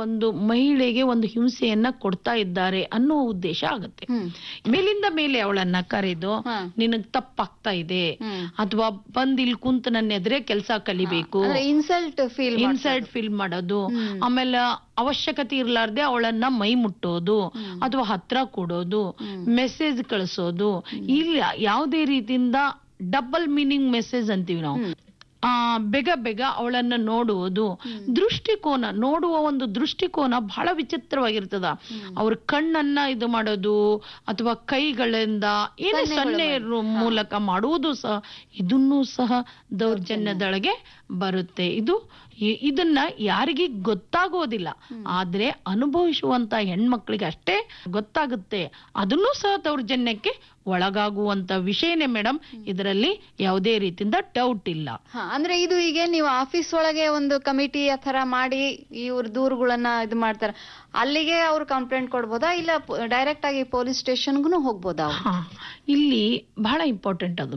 ಒಂದು ಮಹಿಳೆಗೆ ಒಂದು ಹಿಂಸೆಯನ್ನ ಕೊಡ್ತಾ ಇದ್ದಾರೆ ಅನ್ನೋ ಉದ್ದೇಶ ಆಗುತ್ತೆ ಹ್ಮ್ ಮೇಲಿಂದ ಮೇಲೆ ಅವಳನ್ನ ಕರೆದು ಹಾ. ನಿನಗ್ ತಪ್ಪಾಗ್ತಾ ಇದೆ ಹ್ಮ್. ಅಥವಾ ಬಂದ್ ಇಲ್ಲಿ ಕುಂತ ನನ್ನ ಎದುರೇ ಕೆಲಸ ಕಲಿಬೇಕು ಅಂದ್ರೆ ಇನ್ಸಲ್ಟ್ ಫೀಲ್ ಇನ್ಸಲ್ಟ್ ಫೀಲ್ ಮಾಡೋದು ಹ್ಮ್. ಆಮೇಲೆ ಅವಶ್ಯಕತೆ ಇರ್ಲಾರ್ದೆ ಅವಳನ್ನ ಮೈ ಮುಟ್ಟೋದು ಅಥವಾ ಹತ್ರ ಕೊಡೋದು ಮೆಸೇಜ್ ಕಳಿಸೋದು ಇಲ್ಲ ಯಾವುದೇ ರೀತಿಯಿಂದ ಡಬಲ್ ಮೀನಿಂಗ್ ಮೆಸೇಜ್ ಅಂತೀವಿ ನಾವು ಆ ಬೇಗ ಬೇಗ ಅವಳನ್ನ ನೋಡುವುದು ದೃಷ್ಟಿಕೋನ ನೋಡುವ ಒಂದು ದೃಷ್ಟಿಕೋನ ಬಹಳ ವಿಚಿತ್ರವಾಗಿರ್ತದ ಅವ್ರ ಕಣ್ಣನ್ನ ಇದು ಮಾಡೋದು ಅಥವಾ ಕೈಗಳಿಂದ ಏನೇ ಸನ್ನೆ ರು- ಮೂಲಕ ಮಾಡುವುದು ಸಹ ಇದನ್ನೂ ಸಹ ದೌರ್ಜನ್ಯದೊಳಗೆ ಬರುತ್ತೆ ಇದು ಇ- ಇದನ್ನ ಯಾರಿಗೆ ಗೊತ್ತಾಗೋದಿಲ್ಲ ಆದ್ರೆ ಅನುಭವಿಸುವಂತ ಹೆಣ್ಮಕ್ಳಿಗೆ ಅಷ್ಟೇ ಗೊತ್ತಾಗುತ್ತೆ ಅದನ್ನೂ ಸಹ ದೌರ್ಜನ್ಯಕ್ಕೆ ಒಳಗಾಗುವಂತ ವಿಷಯನೇ ಮೇಡಮ್ ಇದರಲ್ಲಿ ಯಾವುದೇ ರೀತಿಯಿಂದ ಡೌಟ್ ಇಲ್ಲ ಹಾ ಅಂದ್ರೆ ಇದು ಈಗ ನೀವು ಆಫೀಸ್ ಒಳಗೆ ಒಂದು ಕಮಿಟಿ ಆ ತರ ಮಾಡಿ ಇವ್ರ ದೂರುಗಳನ್ನ ಇದು ಮಾಡ್ತಾರೆ ಅಲ್ಲಿಗೆ ಅವ್ರು ಕಂಪ್ಲೇಂಟ್ ಕೊಡ್ಬೋದಾ ಇಲ್ಲ ಡೈರೆಕ್ಟ್ ಆಗಿ ಪೊಲೀಸ್ ಸ್ಟೇಷನ್ಗೂ ಹೋಗ್ಬೋದಾ ಅವ್ರು? ಹಾ ಇಲ್ಲಿ ಬಹಳ ಇಂಪಾರ್ಟೆಂಟ್ ಅದು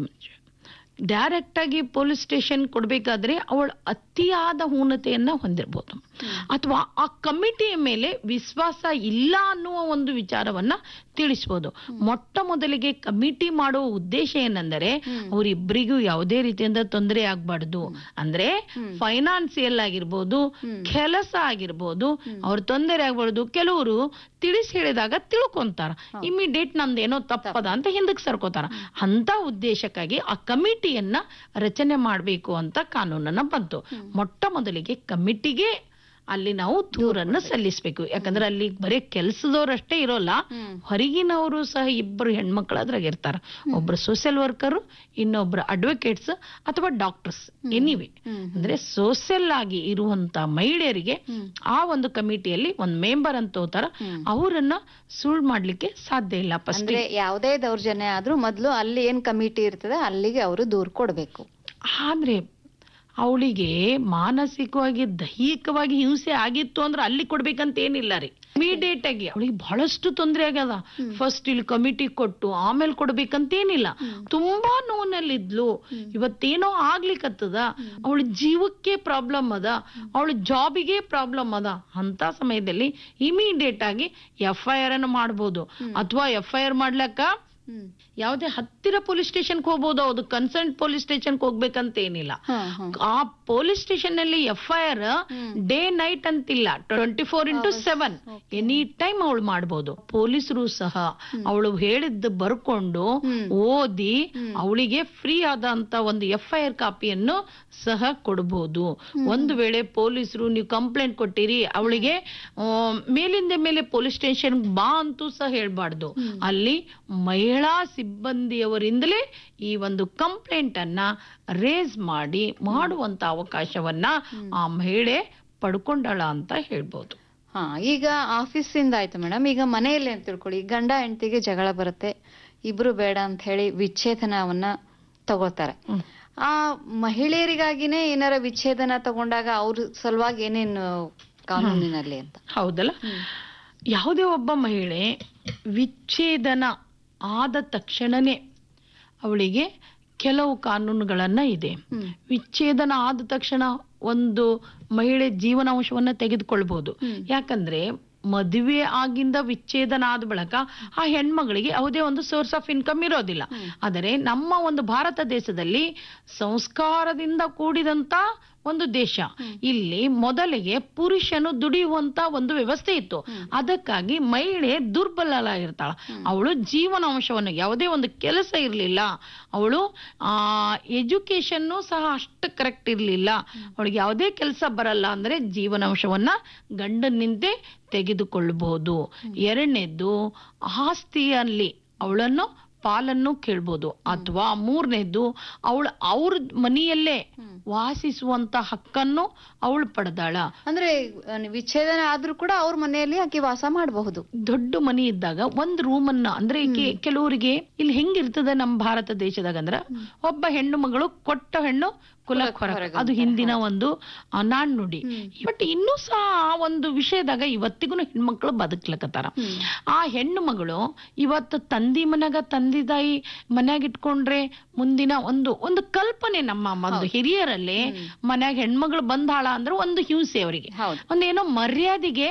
ಡೈರೆಕ್ಟ್ ಆಗಿ ಪೊಲೀಸ್ ಸ್ಟೇಷನ್ ಕೊಡ್ಬೇಕಾದ್ರೆ ಅವಳು ಅತಿಯಾದ ಊನತೆಯನ್ನ ಹೊಂದಿರ್ಬೋದು ಅಥವಾ ಆ ಕಮಿಟಿಯ ಮೇಲೆ ವಿಶ್ವಾಸ ಇಲ್ಲ ಅನ್ನುವ ಒಂದು ವಿಚಾರವನ್ನ ತಿಳಿಸ್ಬೋದು ಮೊಟ್ಟ ಮೊದಲಿಗೆ ಕಮಿಟಿ ಮಾಡುವ ಉದ್ದೇಶ ಏನೆಂದರೆ ಅವರಿಬ್ಬರಿಗೂ ಯಾವುದೇ ರೀತಿಯಿಂದ ತೊಂದರೆ ಆಗ್ಬಾರ್ದು ಅಂದ್ರೆ ಫೈನಾನ್ಸಿಯಲ್ ಆಗಿರ್ಬೋದು ಕೆಲಸ ಆಗಿರ್ಬೋದು ಅವ್ರ ತೊಂದರೆ ಆಗ್ಬಾರ್ದು ಕೆಲವರು ತಿಳಿಸಿ ಹೇಳಿದಾಗ ತಿಳ್ಕೊಂತಾರ ಇಮಿಡಿಯೇಟ್ ನಮ್ದೇನೋ ತಪ್ಪದ ಅಂತ ಹಿಂದಕ್ಕೆ ಸರ್ಕೋತಾರ ಅಂತ ಉದ್ದೇಶಕ್ಕಾಗಿ ಆ ಕಮಿಟಿಯನ್ನ ರಚನೆ ಮಾಡಬೇಕು ಅಂತ ಕಾನೂನನ್ನ ಬಂತು ಮೊಟ್ಟ ಮೊದಲಿಗೆ ಕಮಿಟಿಗೆ ಅಲ್ಲಿ ನಾವು ದೂರನ್ನ ಸಲ್ಲಿಸಬೇಕು ಯಾಕಂದ್ರೆ ಅಲ್ಲಿ ಬರೀ ಕೆಲಸದವ್ರಷ್ಟೇ ಇರೋಲ್ಲ ಹೊರಗಿನವರು ಸಹ ಇಬ್ಬರು ಹೆಣ್ಮಕ್ಳು ಅದ್ರಾಗ ಇರ್ತಾರ ಒಬ್ರು ಸೋಷಿಯಲ್ ವರ್ಕರ್ ಇನ್ನೊಬ್ರು ಅಡ್ವೊಕೇಟ್ಸ್ ಅಥವಾ ಡಾಕ್ಟರ್ಸ್ ಎನಿವೆ ಅಂದ್ರೆ ಸೋಷಿಯಲ್ ಆಗಿ ಇರುವಂತ ಮಹಿಳೆಯರಿಗೆ ಆ ಒಂದು ಕಮಿಟಿಯಲ್ಲಿ ಒಂದ್ ಮೆಂಬರ್ ಅಂತ ಹೋತಾರ ಅವರನ್ನ ಸುಳ್ಳು ಮಾಡ್ಲಿಕ್ಕೆ ಸಾಧ್ಯ ಇಲ್ಲ ಫಸ್ಟ್ ಅಂದ್ರೆ ಯಾವುದೇ ದೌರ್ಜನ್ಯ ಆದ್ರೂ ಮೊದ್ಲು ಅಲ್ಲಿ ಏನ್ ಕಮಿಟಿ ಇರ್ತದೆ ಅಲ್ಲಿಗೆ ಅವರು ದೂರ್ ಕೊಡ್ಬೇಕು ಆದ್ರೆ ಅವಳಿಗೆ ಮಾನಸಿಕವಾಗಿ ದೈಹಿಕವಾಗಿ ಹಿಂಸೆ ಆಗಿತ್ತು ಅಂದ್ರೆ ಅಲ್ಲಿ ಕೊಡ್ಬೇಕಂತ ಏನಿಲ್ಲ ರೀ ಇಮಿಡಿಯೇಟ್ ಆಗಿ ಅವಳಿಗೆ ಬಹಳಷ್ಟು ತೊಂದರೆ ಆಗ್ಯದ ಫಸ್ಟ್ ಇಲ್ಲಿ ಕಮಿಟಿ ಕೊಟ್ಟು ಆಮೇಲೆ ಕೊಡ್ಬೇಕಂತ ಏನಿಲ್ಲ ತುಂಬಾ ನೋವಿನಲ್ಲಿದ್ಲು ಇವತ್ತೇನೋ ಆಗ್ಲಿಕ್ಕತ್ತದ ಅವಳ ಜೀವಕ್ಕೆ ಪ್ರಾಬ್ಲಮ್ ಅದ ಅವಳ ಜಾಬಿಗೆ ಪ್ರಾಬ್ಲಮ್ ಅದ ಅಂತ ಸಮಯದಲ್ಲಿ ಇಮಿಡಿಯೇಟ್ ಆಗಿ ಎಫ್ ಐ ಆರ್ ಅನ್ನು ಮಾಡ್ಬೋದು ಅಥವಾ ಎಫ್ ಐ ಆರ್ ಮಾಡ್ಲಕ್ಕ ಹ್ಮ್ ಯಾವುದೇ ಹತ್ತಿರ ಪೊಲೀಸ್ ಸ್ಟೇಷನ್ಗೆ ಹೋಗ್ಬೋದು ಅದು ಕನ್ಸರ್ನ್ ಪೊಲೀಸ್ ಸ್ಟೇಷನ್ಗೆ ಹೋಗ್ಬೇಕಂತ ಏನಿಲ್ಲ ಹಾ ಹಾ ಆ ಪೊಲೀಸ್ ಸ್ಟೇಷನ್ ನಲ್ಲಿ F I R day night ಅಂತಿಲ್ಲ twenty four into seven any time ಅವಳು ಮಾಡ್ಬೋದು ಪೊಲೀಸರು ಸಹ ಅವಳು ಹೇಳಿದ್ದು ಬರ್ಕೊಂಡು ಓದಿ ಅವಳಿಗೆ ಫ್ರೀ ಆದಂತ ಒಂದು ಎಫ್ ಐ ಆರ್ ಕಾಪಿಯನ್ನು ಸಹ ಕೊಡಬಹುದು ಒಂದು ವೇಳೆ ಪೊಲೀಸರು ನೀವು ಕಂಪ್ಲೇಂಟ್ ಕೊಟ್ಟಿರಿ ಅವಳಿಗೆ ಆ, ಮೇಲಿಂದ ಮೇಲೆ ಪೊಲೀಸ್ ಸ್ಟೇಷನ್ ಬಾ ಅಂತೂ ಸಹ ಹೇಳ್ಬಾರ್ದು ಅಲ್ಲಿ ಮಹಿಳಾ ಸಿಬ್ಬಂದಿಯವರಿಂದಲೇ ಈ ಒಂದು ಕಂಪ್ಲೇಂಟ್ ಅನ್ನ ರೇಸ್ ಮಾಡಿ ಮಾಡುವಂತ ಅವಕಾಶವನ್ನ ಆ ಮಹಿಳೆ ಪಡ್ಕೊಂಡಳ ಅಂತ ಹೇಳ್ಬೋದು ಹಾ ಈಗ ಆಫೀಸ್ ಇಂದ ಆಯ್ತು ಮೇಡಮ್ ಈಗ ಮನೆಯಲ್ಲಿ ಅಂತ ತಿಳ್ಕೊಳ್ಳಿ ಗಂಡ ಹೆಂಡತಿಗೆ ಜಗಳ ಬರುತ್ತೆ ಇಬ್ರು ಬೇಡ ಅಂತ ಹೇಳಿ ವಿಚ್ಛೇದನವನ್ನ ತಗೋತಾರೆ ಹ್ಮ್. ಆ ಮಹಿಳೆಯರಿಗಾಗಿನೇ ಏನಾರ ವಿಚ್ಛೇದನ ತಗೊಂಡಾಗ ಅವ್ರ ಸಲುವಾಗಿ ಏನೇನು ಕಾನೂನಿನಲ್ಲಿ ಅಂತ ಹೌದಲ್ಲ ಯಾವುದೇ ಒಬ್ಬ ಮಹಿಳೆ ವಿಚ್ಛೇದನ ಆದ ತಕ್ಷಣನೇ ಅವಳಿಗೆ ಕೆಲವು ಕಾನೂನುಗಳನ್ನ ಇದೆ ಹ್ಮ್. ವಿಚ್ಛೇದನ ಆದ ತಕ್ಷಣ ಒಂದು ಮಹಿಳೆ ಜೀವನಾಂಶವನ್ನ ತೆಗೆದುಕೊಳ್ಬಹುದು ಯಾಕಂದ್ರೆ ಮದುವೆ ಆಗಿಂದ ವಿಚ್ಛೇದನ ಆದ ಬಳಿಕ ಆ ಹೆಣ್ಮಗಳಿಗೆ ಯಾವುದೇ ಒಂದು ಸೋರ್ಸ್ ಆಫ್ ಇನ್ಕಮ್ ಇರೋದಿಲ್ಲ ಆದರೆ ನಮ್ಮ ಒಂದು ಭಾರತ ದೇಶದಲ್ಲಿ ಸಂಸ್ಕಾರದಿಂದ ಕೂಡಿದಂತ ಒಂದು ದೇಶ ಇಲ್ಲಿ ಮೊದಲಿಗೆ ಪುರುಷನು ದುಡಿಯುವಂತ ಒಂದು ವ್ಯವಸ್ಥೆ ಇತ್ತು ಅದಕ್ಕಾಗಿ ಮಹಿಳೆ ದುರ್ಬಲರಾಗಿರ್ತಾಳ ಅವಳು ಜೀವನಾಂಶವನ್ನು ಯಾವುದೇ ಒಂದು ಕೆಲಸ ಇರಲಿಲ್ಲ ಅವಳು ಆ ಎಜುಕೇಶನ್ನು ಸಹ ಅಷ್ಟು ಕರೆಕ್ಟ್ ಇರಲಿಲ್ಲ ಅವಳಿಗೆ ಯಾವುದೇ ಕೆಲಸ ಬರಲ್ಲ ಅಂದ್ರೆ ಜೀವನಾಂಶವನ್ನ ಗಂಡನಿಂದೆ ತೆಗೆದುಕೊಳ್ಳಬಹುದು ಎರಡನೇದ್ದು ಆಸ್ತಿಯಲ್ಲಿ ಅವಳನ್ನು ಪಾಲನ್ನು ಕೇಳ್ಬೋದು ಅಥವಾ ಮೂರನೇದ್ದು ಅವಳು ಅವ್ರ ಮನೆಯಲ್ಲೇ ವಾಸಿಸುವಂತ ಹಕ್ಕನ್ನು ಅವಳು ಪಡೆದಾಳ ಅಂದ್ರೆ ಆ, ವಿಚ್ಛೇದನ ಆದ್ರೂ ಕೂಡ ಅವ್ರ ಮನೆಯಲ್ಲಿ ಆಕೆ ವಾಸ ಮಾಡಬಹುದು ದೊಡ್ಡ ಮನೆ ಇದ್ದಾಗ ಒಂದ್ ರೂಮ್ ಅನ್ನ ಅಂದ್ರೆ ಕೆ- ಕೆಲವರಿಗೆ ಇಲ್ಲಿ ಹೆಂಗಿರ್ತದೆ ನಮ್ಮ ಭಾರತ ದೇಶದಾಗ ಅಂದ್ರ ಒಬ್ಬ ಹೆಣ್ಣು ಮಗಳು ಕೊಟ್ಟ ಹೆಣ್ಣು ಕುಲಕ್ ಹೊರಗ ಅದು ಹಿಂದಿನ ಒಂದು ಆ, ನಾಣ್ಣುಡಿ ಬಟ್ ಇನ್ನೂ ಸಹ ಆ ಒಂದು ವಿಷಯದಾಗ ಇವತ್ತಿಗೂ ಹೆಣ್ಮಕ್ಳು ಬದುಕ್ಲಕತ್ತಾರ ಆ ಹೆಣ್ಣು ಮಗಳು ಇವತ್ತು ತಂದಿ ಮನ್ಯಾಗ ತಂದಿ ತಾಯಿ ಮನ್ಯಾಗ ಇಟ್ಕೊಂಡ್ರೆ ಮುಂದಿನ ಒಂದು ಒಂದು ಕಲ್ಪನೆ ನಮ್ಮ ಒಂದು ಹಿರಿಯರಲ್ಲಿ ಮನ್ಯಾಗ ಹೆಣ್ಮಗಳು ಬಂದಾಳ ಅಂದ್ರೆ ಒಂದು ಹಿಂಸೆ ಅವರಿಗೆ ಹೌದು ಒಂದೇನೋ ಮರ್ಯಾದೆಗೆ